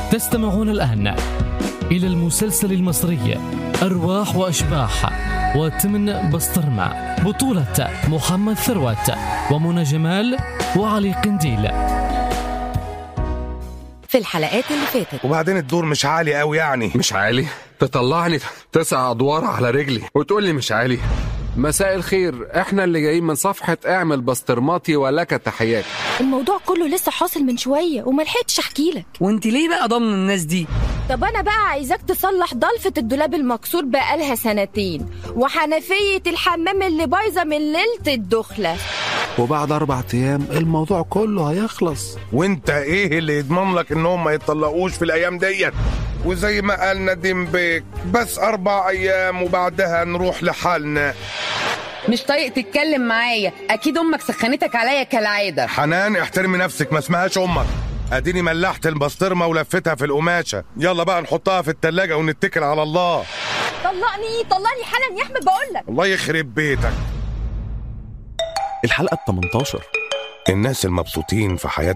تستمعون الآن إلى المسلسل المصري أرواح وأشباح وتمن بسطرمة بطولة محمد ثروت ومنى جمال وعلي قنديل في الحلقات اللي فاتت وبعدين الدور مش عالي قوي يعني مش عالي تطلعني تسع ادوار على رجلي وتقول لي مش عالي مساء الخير احنا اللي جايين من صفحة اعمل بسطرماتي ولك تحيات الموضوع كله لسه حاصل من شويه وما لحقتش احكي لك وانت ليه بقى ضامن الناس دي طب انا بقى عايزاك تصلح ضلفه الدولاب المكسور بقالها سنتين وحنفيه الحمام اللي بايظه من ليله الدخله وبعد اربع ايام الموضوع كله هيخلص وانت ايه اللي يضمن لك انهم ما يطلقوش في الايام ديت وزي ما قال نديم بيك بس اربع ايام وبعدها نروح لحالنا مش طايق تتكلم معايا اكيد امك سخنتك عليا كالعاده حنان احترمي نفسك ما اسمهاش امك اديني ملحت البسطرمه ولفتها في القماشه يلا بقى نحطها في التلاجة ونتكل على الله طلقني طلقني حالا يا احمد بقول لك الله يخرب بيتك الحلقة ال 18 الناس المبسوطين في حياة